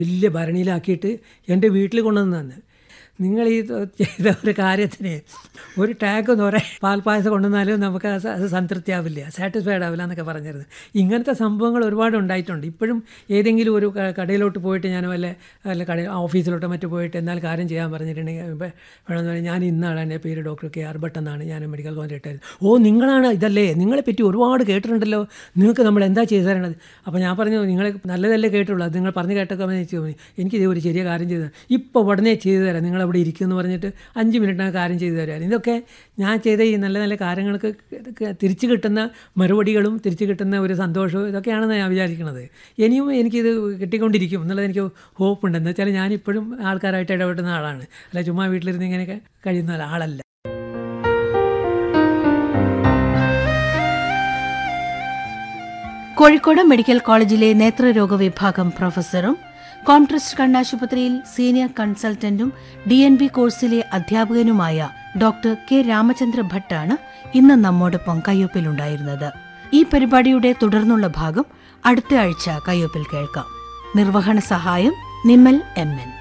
വലിയ ഭരണിയിലാക്കിയിട്ട് എൻ്റെ വീട്ടിൽ കൊണ്ടുവന്ന് തന്ന് നിങ്ങൾ ഈ ചെയ്ത ഒരു കാര്യത്തിന് ഒരു ടാങ്ക് എന്ന് പറയാൻ പാൽപ്പായസം കൊണ്ടുവന്നാലും നമുക്ക് അത് അത് സംതൃപ്തിയാവില്ല സാറ്റിസ്ഫൈഡ് ആവില്ല എന്നൊക്കെ പറഞ്ഞിരുന്നു ഇങ്ങനത്തെ സംഭവങ്ങൾ ഒരുപാട് ഉണ്ടായിട്ടുണ്ട് ഇപ്പോഴും ഏതെങ്കിലും ഒരു ക- കടയിലോട്ട് പോയിട്ട് ഞാൻ വല്ല വല്ല കട ഓഫീസിലോട്ടോ മറ്റോ പോയിട്ട് എന്നാൽ കാര്യം ചെയ്യാൻ പറഞ്ഞിട്ടുണ്ടെങ്കിൽ ഇപ്പം വേണമെന്ന് പറഞ്ഞാൽ ഞാൻ ഇന്നാണ് എൻ്റെ പേര് ഡോക്ടർ കെ ആർ ഭട്ട് എന്നാണ് ഞാൻ മെഡിക്കൽ കോളേജ് റിട്ടയർ ഓ നിങ്ങളാണ് ഇതല്ലേ നിങ്ങളെ പറ്റി ഒരുപാട് കേട്ടിട്ടുണ്ടല്ലോ നിങ്ങൾക്ക് നമ്മൾ എന്താ ചെയ്തു തരണത് അപ്പോൾ ഞാൻ പറഞ്ഞു നിങ്ങൾ നല്ലതല്ലേ കേട്ടുള്ളൂ അത് നിങ്ങൾ പറഞ്ഞു കേട്ടൊക്കെ ചോദിച്ചു എനിക്ക് ഇതേ ഒരു ചെറിയ കാര്യം ചെയ്തു ഇപ്പോൾ ഉടനെ ചെയ്തു തരാം നിങ്ങൾ അവിടെ ഇരിക്കുമെന്ന് പറഞ്ഞിട്ട് അഞ്ച് മിനിറ്റിനകം കാര്യം ചെയ്തു തരാം ഇതൊക്കെ ഞാൻ ചെയ്ത ഈ നല്ല നല്ല കാര്യങ്ങൾക്ക് ഇതൊക്കെ തിരിച്ചു കിട്ടുന്ന മറുപടികളും തിരിച്ചു കിട്ടുന്ന ഒരു സന്തോഷവും ഇതൊക്കെയാണെന്ന് ഞാൻ വിചാരിക്കുന്നത് ഇനിയും എനിക്കിത് കിട്ടിക്കൊണ്ടിരിക്കും എന്നുള്ളത് എനിക്ക് ഹോപ്പ് ഉണ്ട് എന്ന് വെച്ചാൽ ഞാനിപ്പോഴും ആൾക്കാരായിട്ട് ഇടപെടുന്ന ആളാണ് അല്ല ചുമ്മാ വീട്ടിലിരുന്ന് ഇങ്ങനെയൊക്കെ കഴിയുന്ന ആളല്ല കോഴിക്കോട് മെഡിക്കൽ കോളേജിലെ നേത്രരോഗ വിഭാഗം പ്രൊഫസറും കോൺട്രസ്റ്റ് കണ്ണാശുപത്രിയിൽ സീനിയർ കൺസൾട്ടന്റും ഡി എൻ ബി കോഴ്സിലെ അധ്യാപകനുമായ ഡോക്ടർ കെ രാമചന്ദ്ര ഭട്ടാണ് ഇന്ന് നമ്മോടൊപ്പം കയ്യൊപ്പിലുണ്ടായിരുന്നത് ഈ പരിപാടിയുടെ തുടർന്നുള്ള ഭാഗം അടുത്ത ആഴ്ച കയ്യൊപ്പിൽ കേൾക്കാം നിർവഹണ സഹായം നിമൽ എം എൻ